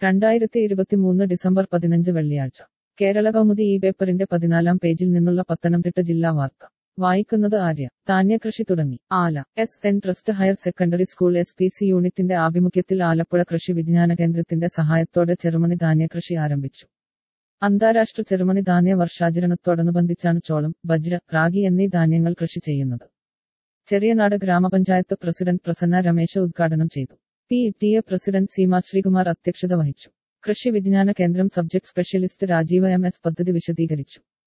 രണ്ടായിരത്തി ഇരുപത്തിമൂന്ന് ഡിസംബർ പതിനഞ്ച് വെള്ളിയാഴ്ച കേരള കൗമുദി ഈ പേപ്പറിന്റെ പതിനാലാം പേജിൽ നിന്നുള്ള പത്തനംതിട്ട ജില്ലാ വാർത്ത വായിക്കുന്നത് ആര്യ ധാന്യകൃഷി തുടങ്ങി Ala S N trust higher secondary school S P C യൂണിറ്റിന്റെ ആഭിമുഖ്യത്തിൽ ആലപ്പുഴ കൃഷി വിജ്ഞാന കേന്ദ്രത്തിന്റെ സഹായത്തോടെ ചെറുമണി ധാന്യകൃഷി ആരംഭിച്ചു അന്താരാഷ്ട്ര ചെറുമണി ധാന്യ വർഷാചരണത്തോടനുബന്ധിച്ചാണ് ചോളം ബജ്ര റാഗി എന്നീ ധാന്യങ്ങൾ കൃഷി ചെയ്യുന്നത് ചെറിയനാട് ഗ്രാമപഞ്ചായത്ത് പ്രസിഡന്റ് പ്രസന്ന രമേശ ഉദ്ഘാടനം ചെയ്തു P T A president Seema Sreekumar അധ്യക്ഷത വഹിച്ചു Krishi Vigyan Kendra subject specialist Rajeev M S പദ്ധതി വിശദീകരിച്ചു